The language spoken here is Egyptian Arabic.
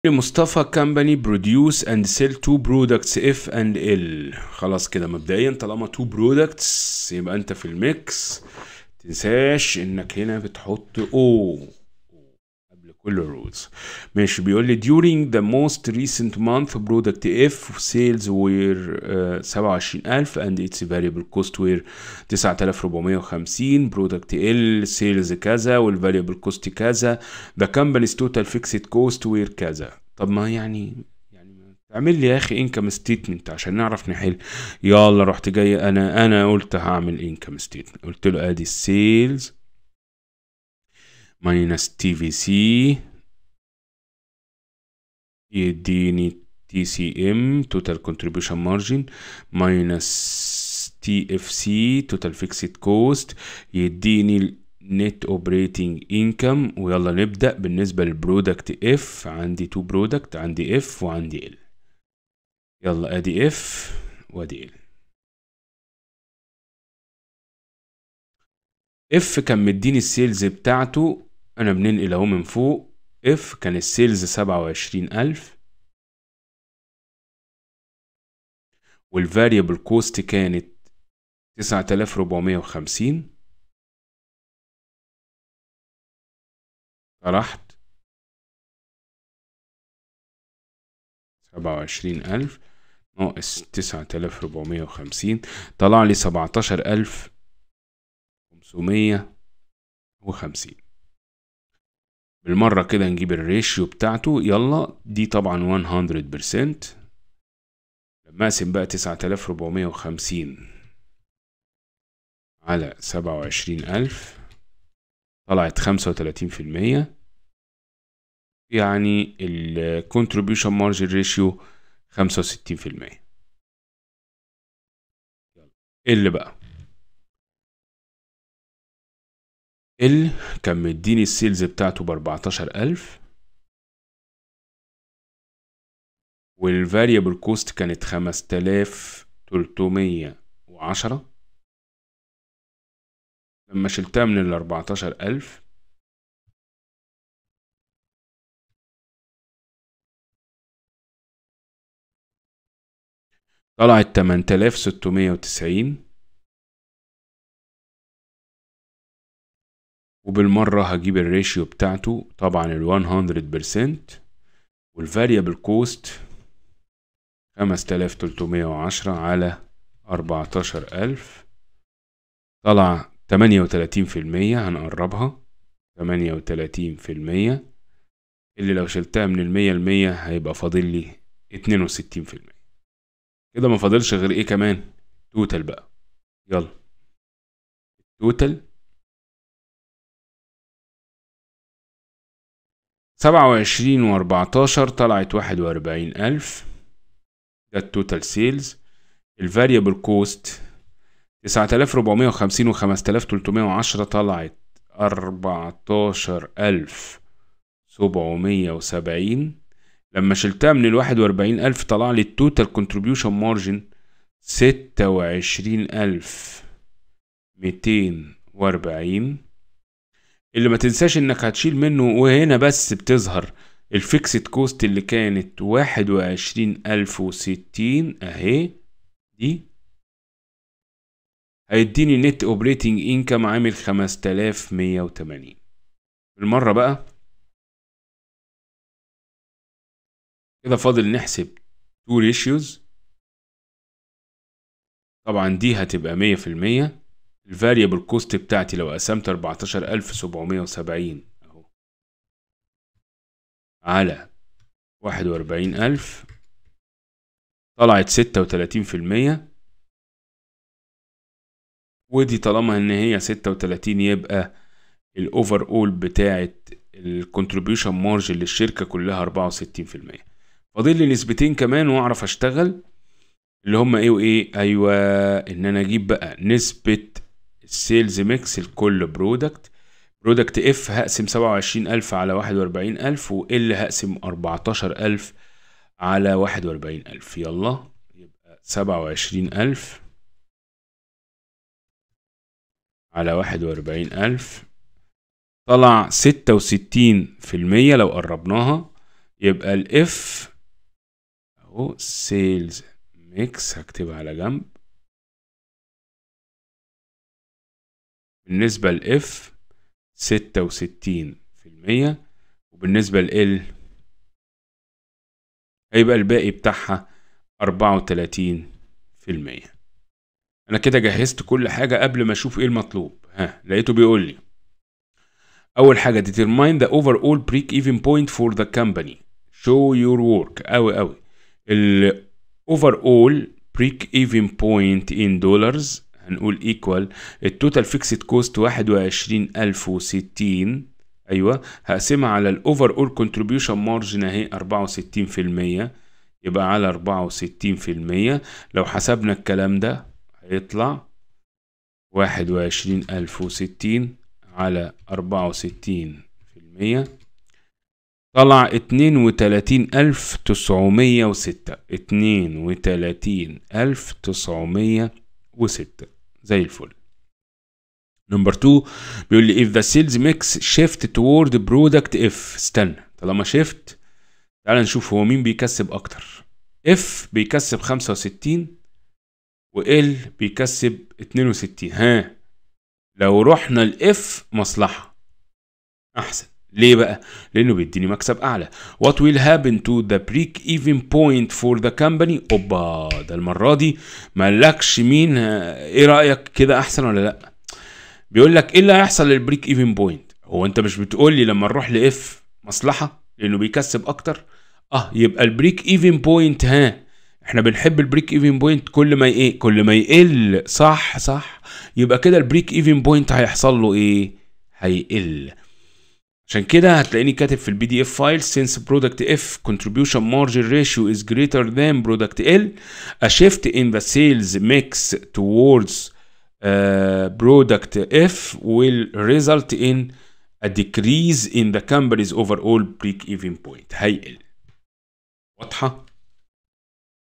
مصطفى كامباني بروديوس اند سيل تو برودكتس اف اند ال خلاص كده مبدئيا طالما تو برودكتس يبقى انت في الميكس تنساش انك هنا بتحط او قبل كل الرولز ماشي بيقول لي during the most recent month product F sales were uh, 27000 and its variable cost were 9450 product L sales كذا والvariable cost كذا the company's total fixed cost were كذا طب ما يعني يعني اعمل لي يا اخي انكم ستيتمنت عشان نعرف نحل يلا رحت جاي انا انا قلت هعمل انكم ستيتمنت قلت له ادي السيلز ماينس تي في سي يديني تي سي ام توتال كونتريبيوشن مارجن ماينس تي اف سي توتال فيكسد كوست يديني نت اوبريتنج انكم ويلا نبدا بالنسبه للبرودكت اف عندي تو برودكت عندي اف وعندي ال يلا ادي اف وادي ال اف كان مديني السيلز بتاعته انا بننقل اهو من فوق اف كان السيلز سبعة وعشرين الف والفاريبل كوست كانت تسعة آلاف ربعمية وخمسين طرحت سبعة وعشرين ألف ناقص تسعة آلاف ربعمية وخمسين طلع لي سبعتاشر ألف خمسمية وخمسين بالمرة كده نجيب الريشيو بتاعته يلا دي طبعا 100% لما اقسم بقى تسعة آلاف ربعمية وخمسين على سبعة وعشرين ألف طلعت خمسة وتلاتين في المية يعني ال contribution margin ratio خمسة وستين في المية اللي بقى ال كان مديني السيلز بتاعته بأربعتاشر ألف والفاريبل كوست كانت خمس تلاف تلتمية وعشرة لما شلتها من الأربعتاشر ألف طلعت تمن تلاف ستمية وتسعين وبالمرة هجيب الريشيو بتاعته طبعا ال 100% والفاريبل كوست خمس تلاف تلتمية وعشرة على أربعتاشر ألف طلع تمانية وتلاتين في المية هنقربها تمانية وتلاتين في المية اللي لو شلتها من المية المية هيبقى فاضل لي اتنين وستين في المية كده ما فاضلش غير ايه كمان توتال بقى يلا توتال سبعة وعشرين وأربعتاشر طلعت واحد وأربعين ألف ده التوتال سيلز الفاريبل كوست تسعة آلاف ربعمية وخمسين وخمس تلاف تلتمية وعشرة طلعت أربعتاشر ألف سبعمية وسبعين لما شلتها من الواحد وأربعين ألف طلع لي التوتال كونتريبيوشن مارجن ستة وعشرين ألف ميتين وأربعين اللي ما تنساش انك هتشيل منه وهنا بس بتظهر الفيكسد كوست اللي كانت واحد وعشرين ألف وستين اهي دي هيديني نت اوبريتنج انكم عامل خمس تلاف مية وتمانين بالمرة بقى كده فاضل نحسب تو ريشيوز طبعا دي هتبقى مية في المية الفاريبل كوست بتاعتي لو قسمت أربعتاشر ألف سبعمية وسبعين أهو على واحد وأربعين ألف طلعت ستة وتلاتين في المية ودي طالما إن هي ستة وتلاتين يبقى الأوفر أول بتاعت الكونتريبيوشن مارجن للشركة كلها أربعة وستين في المية فاضل لي نسبتين كمان وأعرف أشتغل اللي هما إيه وإيه أيوة إن أنا أجيب بقى نسبة السيلز ميكس لكل برودكت برودكت اف هقسم سبعة وعشرين ألف على واحد وأربعين ألف وال هقسم أربعتاشر ألف على واحد وأربعين ألف يلا يبقى سبعة وعشرين ألف على واحد وأربعين ألف طلع ستة وستين في المية لو قربناها يبقى الاف اهو سيلز ميكس هكتبها على جنب بالنسبة لاف ستة وستين في المية وبالنسبة ل هيبقى الباقي بتاعها أربعة وتلاتين في المية أنا كده جهزت كل حاجة قبل ما أشوف إيه المطلوب ها لقيته بيقول لي أول حاجة determine the overall break even point for the company show your work أوي أوي ال overall break even point in dollars هنقول equal التوتال فيكسد كوست واحد وعشرين ألف وستين أيوة هقسمها على الأوفر أول كونتريبيوشن مارجن أهي أربعة وستين في المية يبقى على أربعة وستين في المية لو حسبنا الكلام ده هيطلع واحد وعشرين ألف وستين على أربعة وستين في المية طلع اتنين وتلاتين ألف تسعمية وستة اتنين وتلاتين ألف تسعمية وستة زي الفل نمبر 2 بيقول لي if the sales mix shift toward product if استنى طالما shift تعال نشوف هو مين بيكسب اكتر if بيكسب 65 و L بيكسب 62 ها لو رحنا الاف مصلحة احسن ليه بقى؟ لأنه بيديني مكسب أعلى. What will happen to the break even point for the company؟ أوبا ده المرة دي مالكش مين إيه رأيك كده أحسن ولا لأ؟ بيقول لك إيه اللي هيحصل للبريك even بوينت؟ هو أنت مش بتقول لي لما نروح لإف مصلحة لأنه بيكسب أكتر؟ أه يبقى البريك even بوينت ها احنا بنحب البريك ايفن بوينت كل ما ايه كل ما يقل صح صح يبقى كده البريك ايفن بوينت هيحصل له ايه هيقل عشان كده هتلاقيني كاتب في البي دي اف فايل since product F contribution margin ratio is greater than product L a shift in the sales mix towards uh, product F will result in a decrease in the company's overall break even point هيقل واضحة؟